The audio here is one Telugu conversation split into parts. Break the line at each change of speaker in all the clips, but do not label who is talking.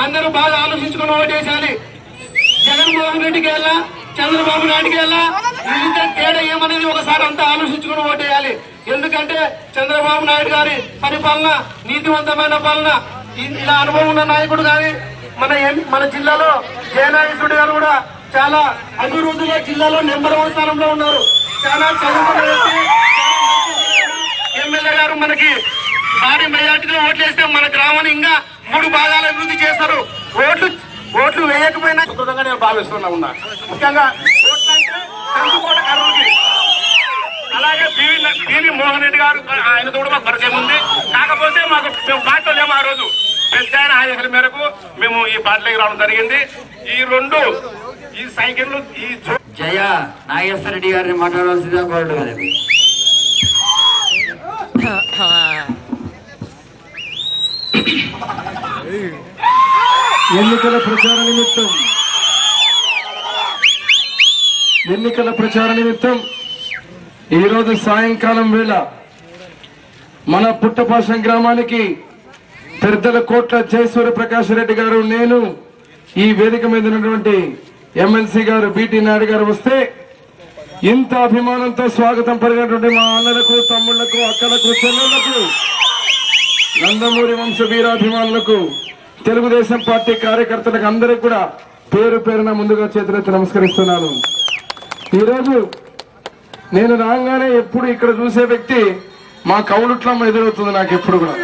అందరూ బాగా ఆలోచించుకుని ఓటేసాలి జగన్మోహన్ రెడ్డికి వెళ్ళా చంద్రబాబు నాయుడుకి వెళ్ళా ఇంత తేడా ఏమనేది ఒకసారి అంతా ఆలోచించుకుని ఓటేయాలి ఎందుకంటే చంద్రబాబు నాయుడు గారి పరిపాలన నీతివంతమైన పాలన ఇ- ఇలా అనుభవం ఉన్న నాయకుడు కానీ మన ఎం- మన జిల్లాలో జయనాగేశ్వరుడు గారు కూడా చాలా అభివృద్ధిలో జిల్లాలో నెంబర్ వన్ స్థానంలో ఉన్నారు చాలా చదువుకున్న వ్యక్తి ఎమ్మెల్యే గారు మనకి భారీ మెజార్టీలో ఓట్లు వేస్తే మన గ్రామాన్ని ఇంకా మూడు భాగాలు అభివృద్ధి చేస్తారు ఓట్లు ఓట్లు వేయకపోయినా అద్భుతంగా నేను భావిస్తున్నా ఉన్నా ముఖ్యంగా ఓట్లు అంటే కంచుకోట కర్నూలుకి అలాగే పివి న- పివి మోహన్ రెడ్డి గారు ఆయనతో కూడా మాకు పరిచయం ఉంది కాకపోతే మాకు మేము పార్టీలో లేము ఆ రోజు పెద్ద ఆయన ఆదేశాల మేరకు మేము ఈ పార్టీలోకి రావడం జరిగింది ఈ రెండు ఈ సైకిళ్ళు ఈ చో-
జయ నాగేశ్వర రెడ్డి గారిని మాట్లాడాల్సిందిగా కోరడు కదండి
ఎన్నికల ప్రచార నిమిత్తం ఎన్నికల ప్రచార నిమిత్తం ఈరోజు సాయంకాలం వేళ మన పుట్టపాశం గ్రామానికి పెద్దల కోట్ల జయసూర్య ప్రకాష్ రెడ్డి గారు నేను ఈ వేదిక మీద ఉన్నటువంటి ఎమ్మెల్సీ గారు బీటీ నాయుడు గారు వస్తే ఇంత అభిమానంతో స్వాగతం పలిగినటువంటి మా అన్నలకు తమ్ముళ్లకు అక్కలకు చెల్లెళ్లకు నందమూరి వంశ వీరాభిమానులకు తెలుగుదేశం పార్టీ కార్యకర్తలకు అందరికి కూడా పేరు పేరున ముందుగా చేతులెత్తి నమస్కరిస్తున్నాను ఈరోజు నేను రాగానే ఎప్పుడు ఇక్కడ చూసే వ్యక్తి మా కౌలుట్లమ్మ ఎదురవుతుంది నాకు ఎప్పుడు కూడా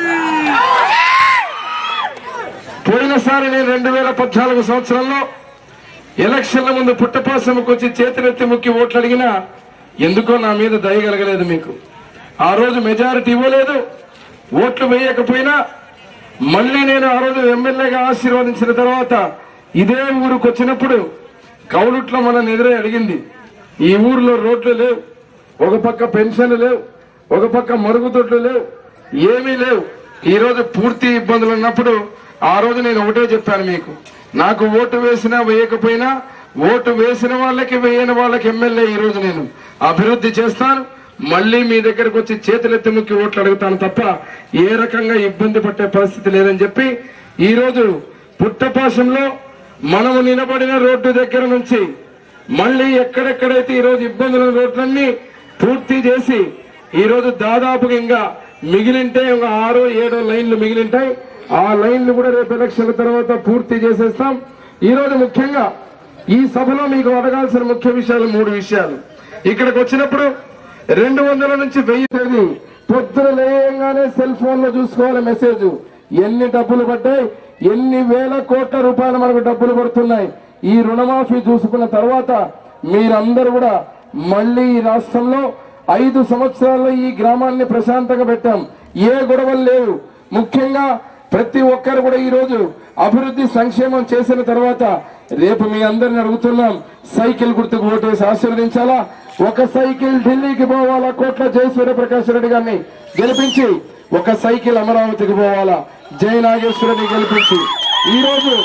పోయినసారి నేను రెండు వేల పద్నాలుగు సంవత్సరంలో ఎలక్షన్ల ముందు పుట్టపాసముకు వచ్చి చేతులెత్తి ముక్కి ఓట్లు అడిగినా ఎందుకో నా మీద దయగలగలేదు మీకు ఆ రోజు మెజారిటీ ఇవ్వలేదు ఓట్లు వేయకపోయినా మళ్ళీ నేను ఆ రోజు ఎమ్మెల్యేగా ఆశీర్వదించిన తర్వాత ఇదే ఊరికి వచ్చినప్పుడు కౌలుట్లో మన ఎదురే అడిగింది ఈ ఊర్లో రోడ్లు లేవు ఒక పక్క పెన్షన్లు లేవు ఒక పక్క మరుగుదొడ్లు లేవు ఏమీ లేవు ఈ రోజు పూర్తి ఇబ్బందులు ఉన్నప్పుడు ఆ రోజు నేను ఒకటే చెప్పాను మీకు నాకు ఓటు వేసినా వేయకపోయినా ఓటు వేసిన వాళ్ళకి వేయని వాళ్ళకి ఎమ్మెల్యే ఈ రోజు నేను అభివృద్ధి చేస్తాను మళ్ళీ మీ దగ్గరకు వచ్చి చేతులెత్తి ముక్కి ఓట్లు అడుగుతాను తప్ప ఏ రకంగా ఇబ్బంది పట్టే పరిస్థితి లేదని చెప్పి ఈ రోజు పుట్టపాశంలో మనము నిలబడిన రోడ్డు దగ్గర నుంచి మళ్ళీ ఎక్కడెక్కడైతే ఈ రోజు ఇబ్బందుల రోడ్లన్నీ పూర్తి చేసి ఈ రోజు దాదాపుగా ఇంకా మిగిలింటే ఒక ఆరో ఏడో లైన్లు మిగిలింటాయి ఆ లైన్లు కూడా రేపు ఎలక్షన్ల తర్వాత పూర్తి చేసేస్తాం ఈ రోజు ముఖ్యంగా ఈ సభలో మీకు అడగాల్సిన ముఖ్య విషయాలు మూడు విషయాలు ఇక్కడికి వచ్చినప్పుడు రెండు వందల నుంచి వెయ్యి తేదీ పొద్దున లేయంగానే సెల్ ఫోన్ లో చూసుకోవాలి మెసేజ్ ఎన్ని డబ్బులు పడ్డాయి ఎన్ని వేల కోట్ల రూపాయలు మనకు డబ్బులు పడుతున్నాయి ఈ రుణమాఫీ చూసుకున్న తర్వాత మీరందరూ కూడా మళ్ళీ ఈ రాష్ట్రంలో ఐదు సంవత్సరాల్లో ఈ గ్రామాన్ని ప్రశాంతంగా పెట్టాం ఏ గొడవలు లేవు ముఖ్యంగా ప్రతి ఒక్కరు కూడా ఈ రోజు అభివృద్ధి సంక్షేమం చేసిన తర్వాత రేపు మీ అందరిని అడుగుతున్నాం సైకిల్ గుర్తుకు ఓటేసి ఆశీర్వదించాలా ఒక సైకిల్ ఢిల్లీకి పోవాలా కోట్ల జయ సూర్యప్రకాష్ రెడ్డి గారిని గెలిపించి ఒక సైకిల్ అమరావతికి పోవాలా జయ నాగేశ్వరుని గెలిపించి ఈ రోజు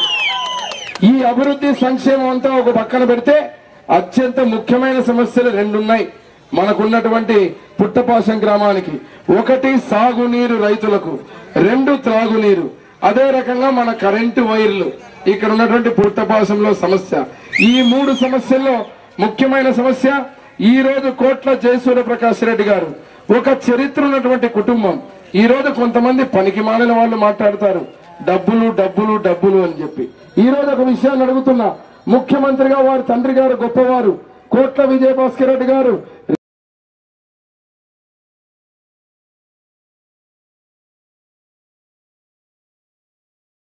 ఈ అభివృద్ధి సంక్షేమం అంతా ఒక పక్కన పెడితే అత్యంత ముఖ్యమైన సమస్యలు రెండున్నాయి మనకున్నటువంటి పుట్టపాశం గ్రామానికి ఒకటి సాగునీరు రైతులకు రెండు త్రాగునీరు అదే రకంగా మన కరెంటు వైర్లు ఇక్కడ ఉన్నటువంటి పుట్టపాశంలో సమస్య ఈ మూడు సమస్యల్లో ముఖ్యమైన సమస్య ఈ రోజు కోట్ల జయసూర్య ప్రకాష్ రెడ్డి గారు ఒక చరిత్ర ఉన్నటువంటి కుటుంబం ఈ రోజు కొంతమంది పనికి మాలిన వాళ్ళు మాట్లాడతారు డబ్బులు డబ్బులు డబ్బులు అని చెప్పి ఈ రోజు ఒక విషయాన్ని అడుగుతున్నా ముఖ్యమంత్రిగా వారి తండ్రి గారు గొప్పవారు కోట్ల విజయభాస్కర్ రెడ్డి గారు